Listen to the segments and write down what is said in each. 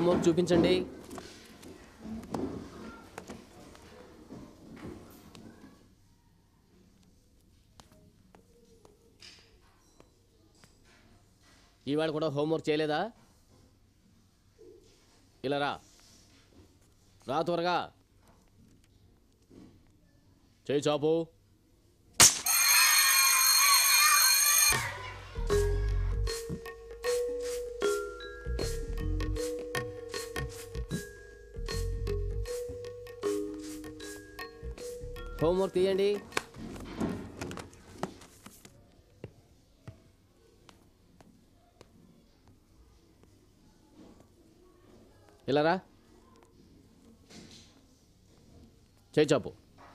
Homework చూపించండి ఇవాళ కూడా హోంవర్క్ చేయలేదా ఇలా రా రా త్వరగా చేయి చాపు హోంవర్క్ తీయండి ఇలా రా చేయి చాపు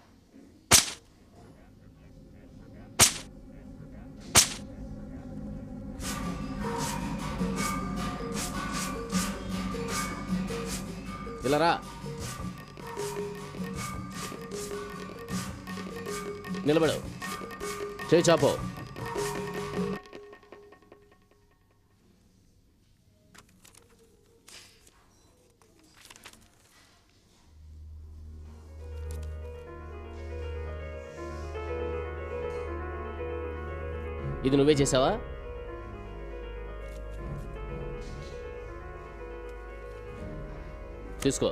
ఇలా రా నిలబడు చేయి చాపు ఇది నువ్వే చేసావా తీసుకో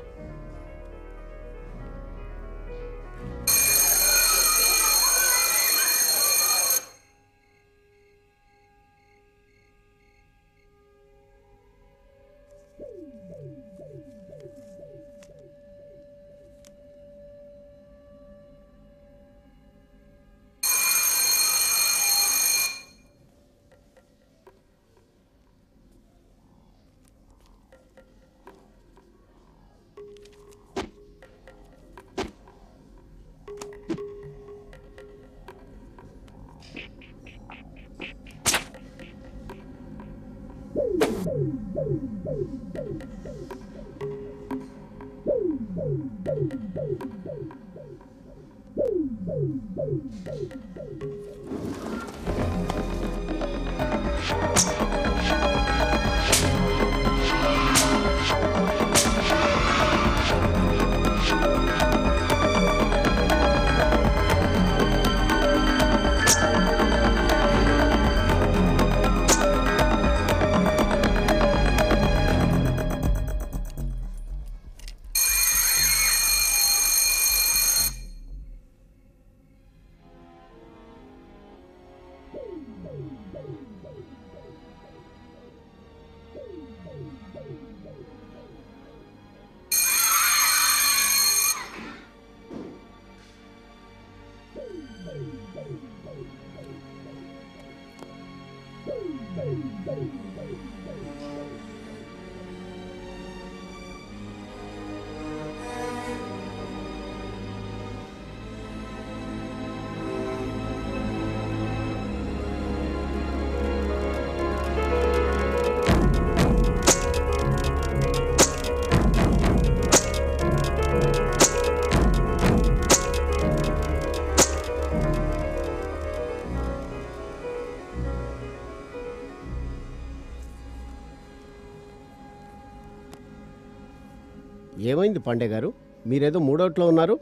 ఏమైంది పాండే గారు మీరేదో మూడోట్లో ఉన్నారు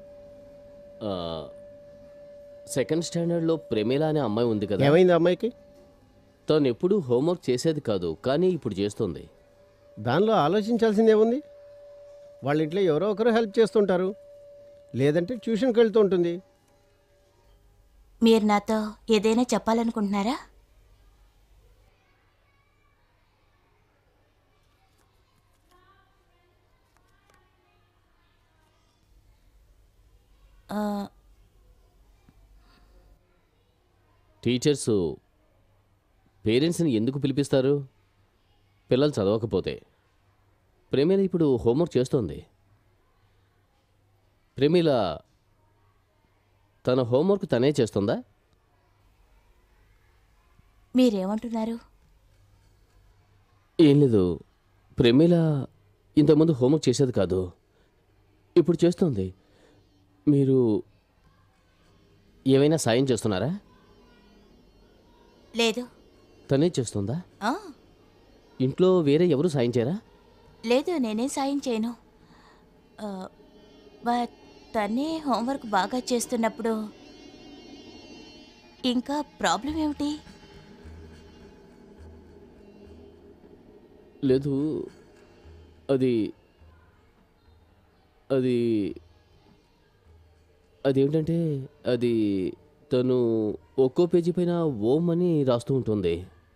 ఆ, సెకండ్ స్టాండర్డ్లో ప్రేమేలా అనే అమ్మాయి ఉంది కదా ఏమైంది అమ్మాయికి తను ఎప్పుడూ హోంవర్క్ చేసేది కాదు కానీ ఇప్పుడు చేస్తుంది దానిలో ఆలోచించాల్సింది ఏముంది వాళ్ళ ఇంట్లో ఎవరో ఒకరు హెల్ప్ చేస్తుంటారు లేదంటే ట్యూషన్కి వెళ్తూ ఉంటుంది మీరు నాతో ఏదైనా చెప్పాలనుకుంటున్నారా ఆ, టీచర్స్ పేరెంట్స్ని ఎందుకు పిలిపిస్తారు పిల్లలు చదవకపోతే ప్రేమిల ఇప్పుడు హోంవర్క్ చేస్తోంది ప్రేమిల తన హోంవర్క్ తనే చేస్తుందా మీరేమంటున్నారు ఏం లేదు ప్రేమిల ఇంతకుముందు హోంవర్క్ చేసేది కాదు ఇప్పుడు చేస్తుంది మీరు ఏమైనా సాయం చేస్తున్నారా లేదు తనే చేస్తుందా ఆ, ఇంట్లో వేరే ఎవరు సాయం చేయరా లేదు నేనే సాయం చేయను ఆ, బట్ తనే హోంవర్క్ బాగా చేస్తున్నప్పుడు ఇంకా ప్రాబ్లం ఏమిటి లేదు అది అది అదేంటంటే అది తను ఒక్కో పేజీ పైన ఓం అని రాస్తూ ఉంటుంది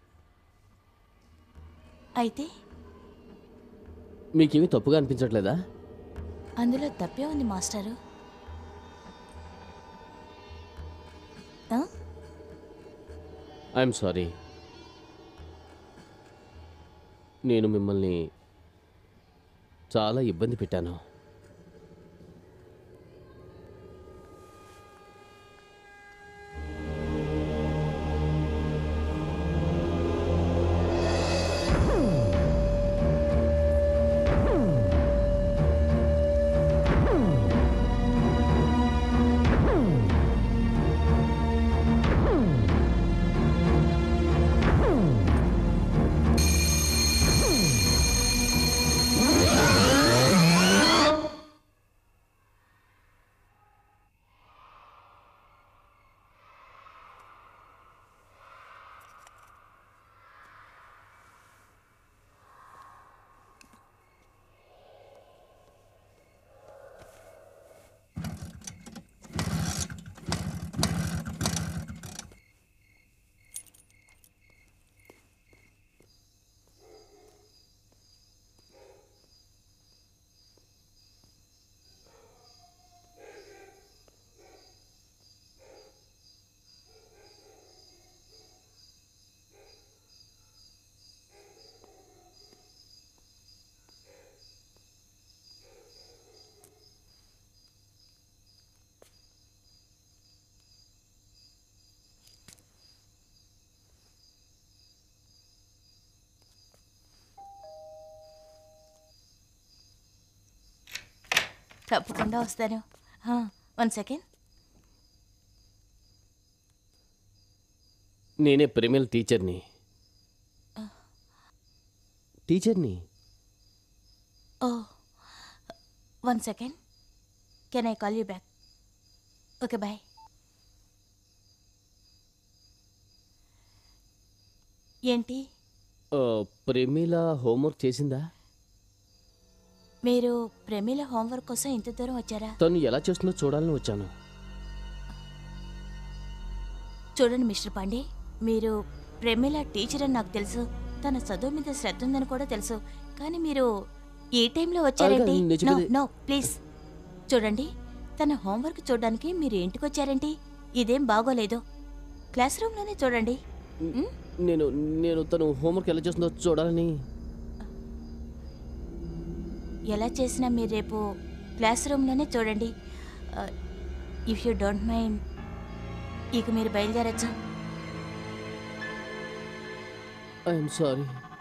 అయితే మీకేమీ తప్పుగా అనిపించట్లేదా అందులో తప్పే ఉంది మాస్టారు ఆ? ఐఎమ్ సారీ నేను మిమ్మల్ని చాలా ఇబ్బంది పెట్టాను తప్పకుండా వస్తాను వన్ సెకండ్ నేనే ప్రేమల టీచర్ని టీచర్ని oh one second can I call you back okay bye ఏంటి ఆ, ప్రేమిల హోంవర్క్ చేసిందా మీరు ప్రమీల హోంవర్క్ కోసం ఇంత దూరం వచ్చారా తను ఎలా చేస్తుందో చూడాలని వచ్చాను చూడండి మిస్టర్ పాండే మీరు ప్రమీల టీచర్ అని నాకు తెలుసు తన చదువు మీద శ్రద్ధ ఉందని కూడా తెలుసు కానీ మీరు ఏ టైంలో వచ్చారేంటి అలాగే, నేను నో చెప్పేది- నో ప్లీజ్ చూడండి తన హోంవర్క్ చూడడానికి మీరు ఇంటికి వచ్చారేంటి ఇదేం బాగోలేదు క్లాస్ రూమ్లోనే చూడండి ఉమ్? నేను నేను తను హోంవర్క్ ఎలా చేస్తుందో చూడాలని ఎలా చేసినా మీరు రేపు క్లాస్ రూమ్లోనే చూడండి ఇఫ్ యూ డోంట్ మైండ్ ఇక మీరు బయలుదేరచ్చు ఐఎమ్ సారీ